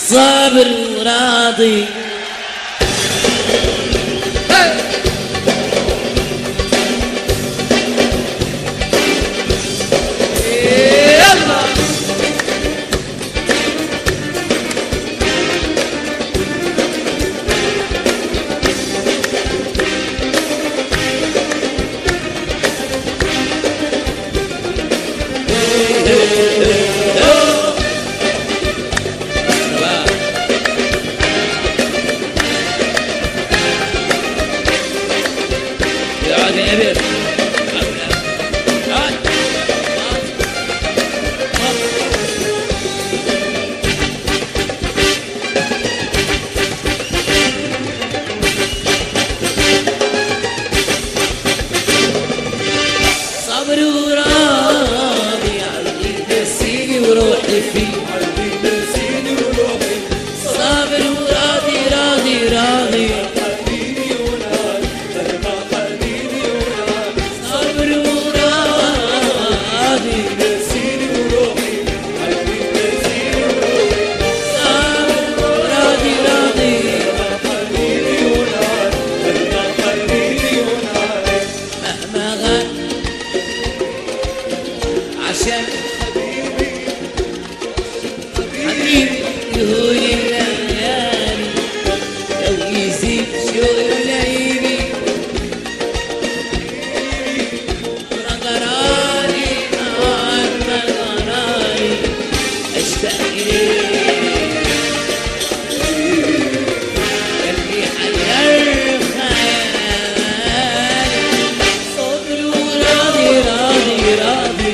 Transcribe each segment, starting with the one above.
صابر وراضي يلا يقعد يا أمير اقعد. صبر وراضي عقلي نسيني وروحي فيه صابر وراضي راضي راضي صبر وراضي صابر وراضي راضي مهما غاب عشان حبيبي يهون الليالي لو يزيد شوق لعيبي غراني معاك غراني اشتاق اليك قلبي حير خيالي صبر وراضي راضي راضي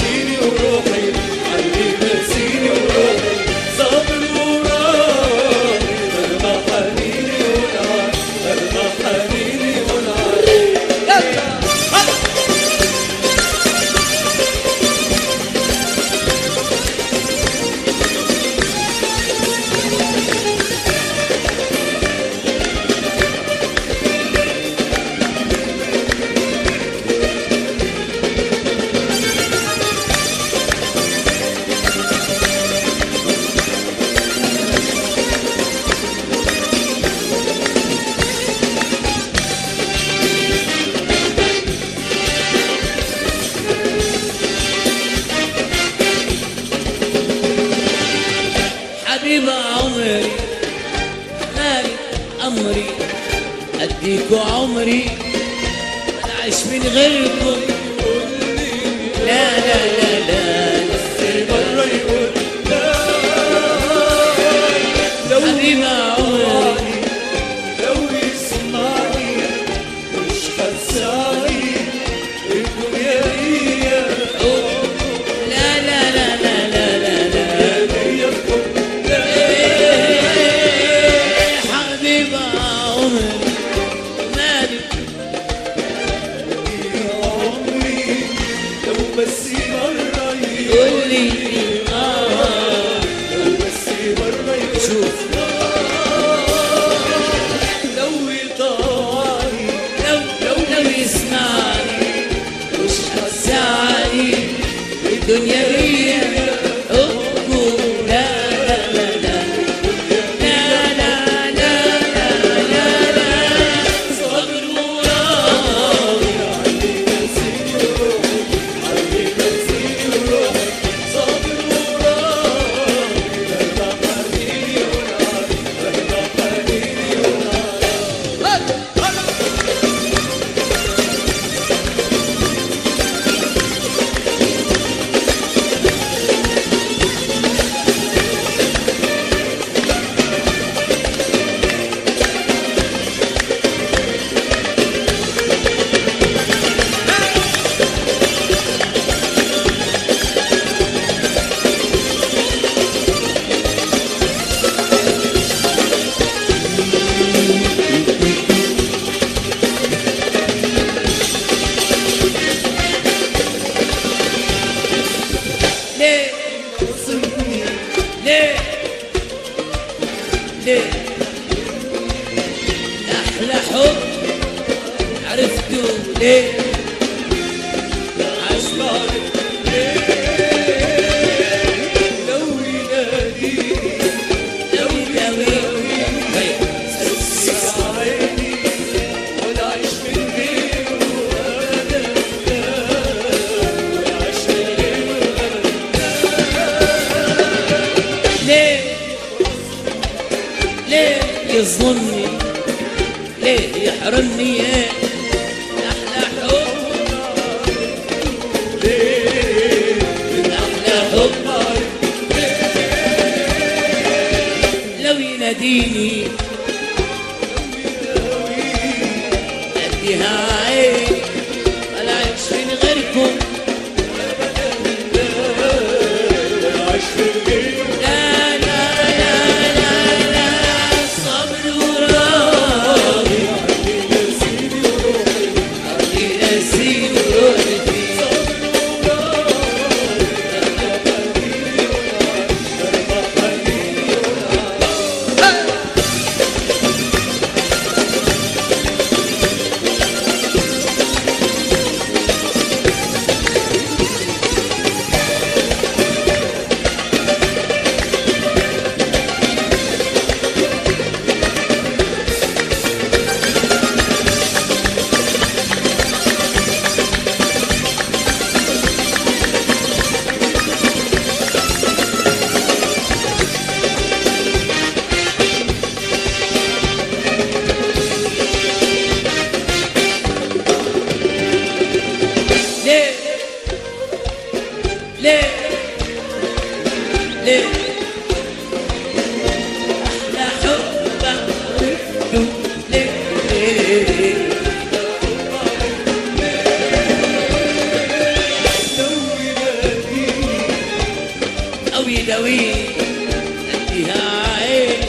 حبيب عمري مالي أمري أديكوا عمري أنا عايش من غيركم لا لا لا لا حبيب عمري لا لا لا لا لا لا لا إيه حبيب عمري مالي قول لي آه شوف لو لو لو يسمعني وش حساني الدنيا هي أقول لا لا لا لا لا لا لا لا لا صبر وراضي ليه ليه ليه أحلى حب عرفته ليه لو يظلمني ليه يحرمني يا احلى حب من احلى حب لو يناديني اديها عين ولا عيش من غيركم لا لا لا لا لا صبر وراضي ينسيني روحي ليه ليه ليه أحلى حب عرفته ليه أو يداوي أديها عين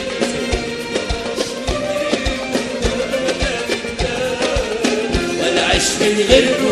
ولا عيش من غيره